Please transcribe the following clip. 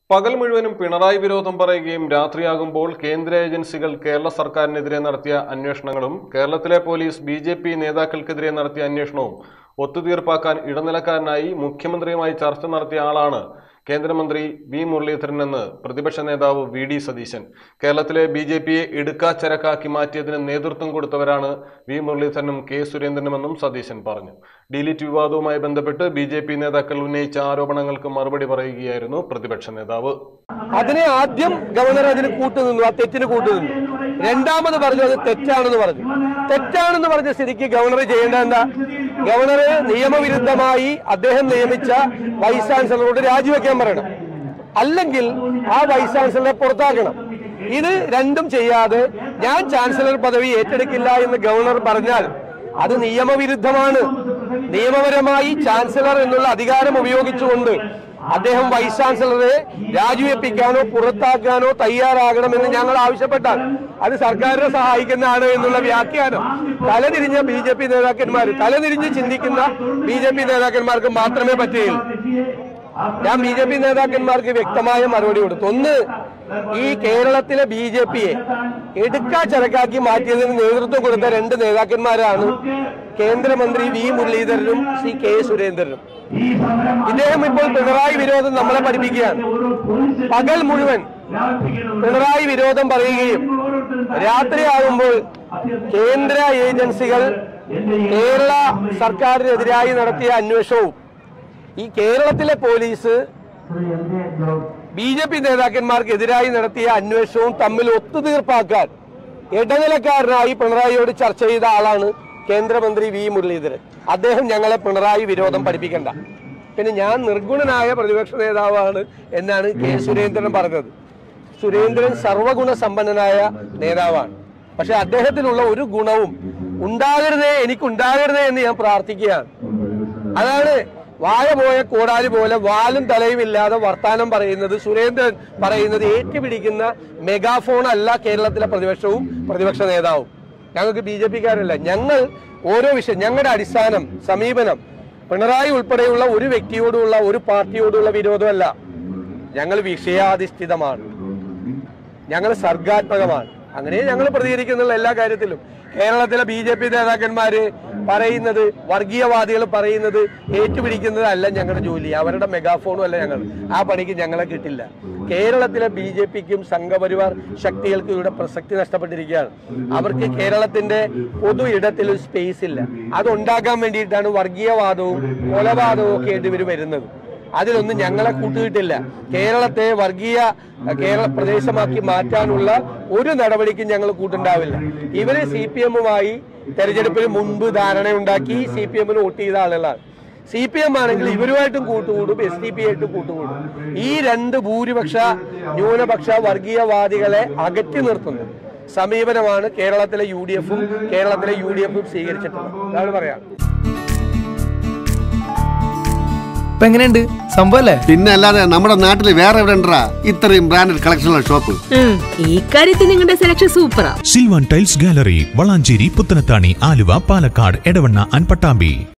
പകൽ മുഴുവനും പിണറായി വിരോധം പറയുകയും രാത്രിയാകുമ്പോൾ കേന്ദ്ര ഏജൻസികൾ കേരള സർക്കാരിനെതിരെ നടത്തിയ അന്വേഷണങ്ങളും കേരളത്തിലെ പോലീസ് ബി ജെ പി നേതാക്കൾക്കെതിരെ നടത്തിയ അന്വേഷണവും ഒത്തുതീർപ്പാക്കാൻ ഇടനിലക്കാരനായി മുഖ്യമന്ത്രിയുമായി ചർച്ച നടത്തിയ ആളാണ് കേന്ദ്രമന്ത്രി വി മുരളീധരൻ എന്ന് പ്രതിപക്ഷ നേതാവ് വി ഡി സതീശൻ കേരളത്തിലെ ബി ജെ പിയെ ഇടുക്കാച്ചരക്കാക്കി മാറ്റിയതിന് നേതൃത്വം കൊടുത്തവരാണ് വി മുരളീധരനും കെ സുരേന്ദ്രനുമെന്നും സതീശൻ പറഞ്ഞു ഡിലിറ്റ് വിവാദവുമായി ബന്ധപ്പെട്ട് ബി ജെ പി നേതാക്കൾ ഉന്നയിച്ച ആരോപണങ്ങൾക്ക് മറുപടി പറയുകയായിരുന്നു പ്രതിപക്ഷ നേതാവ് അതിനെ ആദ്യം ഗവർണർ അതിന് കൂട്ടുനിന്നു ആ തെറ്റിന് കൂട്ടുനിന്നു രണ്ടാമത് പറഞ്ഞു അത് തെറ്റാണെന്ന് പറഞ്ഞു തെറ്റാണെന്ന് പറഞ്ഞ സ്ഥിതിക്ക് ഗവർണർ ചെയ്യേണ്ട എന്താ ഗവർണർ നിയമവിരുദ്ധമായി അദ്ദേഹം നിയമിച്ച വൈസ് ചാൻസലറോട് രാജിവെക്കാൻ പറയണം അല്ലെങ്കിൽ ആ വൈസ് ചാൻസലറെ പുറത്താക്കണം ഇത് രണ്ടും ചെയ്യാതെ ഞാൻ ചാൻസലർ പദവി ഏറ്റെടുക്കില്ല എന്ന് ഗവർണർ പറഞ്ഞാൽ അത് നിയമവിരുദ്ധമാണ് നിയമപരമായി ചാൻസലർ എന്നുള്ള അധികാരം ഉപയോഗിച്ചുകൊണ്ട് അദ്ദേഹം വൈസ് ചാൻസലറെ രാജിവെപ്പിക്കാനോ പുറത്താക്കാനോ തയ്യാറാകണമെന്ന് ഞങ്ങൾ ആവശ്യപ്പെട്ടാൽ അത് സർക്കാരിനെ സഹായിക്കുന്നതാണ് എന്നുള്ള വ്യാഖ്യാനം തലതിരിഞ്ഞ ബി ജെ പി നേതാക്കന്മാർ തലതിരിഞ്ഞ് ചിന്തിക്കുന്ന ബി ജെ പി നേതാക്കന്മാർക്ക് മാത്രമേ പറ്റുകയുള്ളൂ ഞാൻ ബി ജെ പി നേതാക്കന്മാർക്ക് വ്യക്തമായ മറുപടി കൊടുത്തു ഒന്ന് ഈ കേരളത്തിലെ ബി ജെ പിയെ എടുക്കാ ചരക്കാക്കി മാറ്റിയതിന് നേതൃത്വം കൊടുത്ത രണ്ട് നേതാക്കന്മാരാണ് കേന്ദ്രമന്ത്രി വി മുരളീധരനും ശ്രീ കെ സുരേന്ദ്രനും ഇദ്ദേഹം ഇപ്പോൾ പിണറായി വിരോധം നമ്മളെ പഠിപ്പിക്കുകയാണ് പകൽ മുഴുവൻ പിണറായി വിരോധം പറയുകയും രാത്രിയാകുമ്പോൾ കേന്ദ്ര ഏജൻസികൾ കേരള സർക്കാരിനെതിരായി നടത്തിയ അന്വേഷണവും ഈ കേരളത്തിലെ പോലീസ് ബി ജെ പി നേതാക്കന്മാർക്കെതിരായി നടത്തിയ അന്വേഷണവും തമ്മിൽ ഒത്തുതീർപ്പാക്കാൻ ഇടനിലക്കാരനായി പിണറായിയോട് ചർച്ച ചെയ്ത ആളാണ് കേന്ദ്രമന്ത്രി വി മുരളീധരൻ അദ്ദേഹം ഞങ്ങളെ പിണറായി വിരോധം പഠിപ്പിക്കണ്ട പിന്നെ ഞാൻ നിർഗുണനായ പ്രതിപക്ഷ നേതാവാണ് എന്നാണ് കെ സുരേന്ദ്രൻ പറഞ്ഞത് സുരേന്ദ്രൻ സർവഗുണ സമ്പന്നനായ നേതാവാണ് പക്ഷെ അദ്ദേഹത്തിനുള്ള ഒരു ഗുണവും ഉണ്ടാകരുതേ എനിക്കുണ്ടാകരുതേ എന്ന് ഞാൻ പ്രാർത്ഥിക്കുകയാണ് അതാണ് വായ പോയ കോടാലി പോലെ വാലും തലയും ഇല്ലാതെ വർത്താനം പറയുന്നത് സുരേന്ദ്രൻ പറയുന്നത് ഏറ്റുപിടിക്കുന്ന മെഗാഫോൺ അല്ല കേരളത്തിലെ പ്രതിപക്ഷവും പ്രതിപക്ഷ നേതാവും ഞങ്ങൾക്ക് ബി ജെ പിക്കാരല്ല ഞങ്ങൾ ഓരോ വിഷയം ഞങ്ങളുടെ അടിസ്ഥാനം സമീപനം പിണറായി ഉൾപ്പെടെയുള്ള ഒരു വ്യക്തിയോടുള്ള ഒരു പാർട്ടിയോടുള്ള വിരോധമല്ല ഞങ്ങൾ വിഷയാധിഷ്ഠിതമാണ് ഞങ്ങൾ സർഗാത്മകമാണ് അങ്ങനെ ഞങ്ങൾ പ്രതികരിക്കുന്നുള്ള എല്ലാ കാര്യത്തിലും കേരളത്തിലെ ബി ജെ പി നേതാക്കന്മാര് പറയുന്നത് വർഗീയവാദികൾ പറയുന്നത് ഏറ്റുപിടിക്കുന്നതല്ല ഞങ്ങളുടെ ജോലി അവരുടെ മെഗാഫോണും അല്ല ഞങ്ങൾ ആ പണിക്ക് ഞങ്ങളെ കിട്ടില്ല കേരളത്തിലെ ബി ജെ പിക്കും സംഘപരിവാർ ശക്തികൾക്കും ഇവിടെ പ്രസക്തി നഷ്ടപ്പെട്ടിരിക്കുകയാണ് അവർക്ക് കേരളത്തിന്റെ പൊതു ഇടത്തിൽ ഒരു സ്പേസ് ഇല്ല അതുണ്ടാക്കാൻ വേണ്ടിയിട്ടാണ് വർഗീയവാദവും കൊലപാതകവും ഒക്കെ ആയിട്ട് ഇവർ വരുന്നത് അതിലൊന്നും ഞങ്ങളെ കൂട്ടുകിട്ടില്ല കേരളത്തെ വർഗീയ അഹ്, കേരള പ്രദേശമാക്കി മാറ്റാനുള്ള ഒരു നടപടിക്കും ഞങ്ങൾ കൂട്ടുണ്ടാവില്ല ഇവര് സി പി എമ്മുമായി തെരഞ്ഞെടുപ്പിന് മുൻപ് ധാരണയുണ്ടാക്കി സി പി എമ്മിന് വോട്ട് ചെയ്ത ആളുകളാണ് സി പി എം ആണെങ്കിൽ ഇവരുമായിട്ടും കൂട്ടുകൂടും എസ് ഡി പി ആയിട്ടും കൂട്ടുകൂടും ഈ രണ്ട് ഭൂരിപക്ഷ ന്യൂനപക്ഷ വർഗീയവാദികളെ അകറ്റി നിർത്തുന്ന സമീപനമാണ് കേരളത്തിലെ യു ഡി എഫും കേരളത്തിലെ യു ഡി എഫും സ്വീകരിച്ചിട്ടുള്ളത് അതാണ് പറയാം ഇപ്പൊ എങ്ങനെയുണ്ട് സംഭവം അല്ലേ പിന്നെ അല്ലാതെ നമ്മുടെ നാട്ടിൽ വേറെ എവിടെ ഉണ്ടാ ഇത്രയും ബ്രാൻഡഡ് കളക്ഷനുള്ള ഷോപ്പ് ഉം, ഈ കാര്യത്തിൽ നിങ്ങളുടെ സെലക്ഷൻ സൂപ്പറാ Silvan tiles gallery Valanchery Puthanathani Aluva Palakkad Edavanna and Pattambi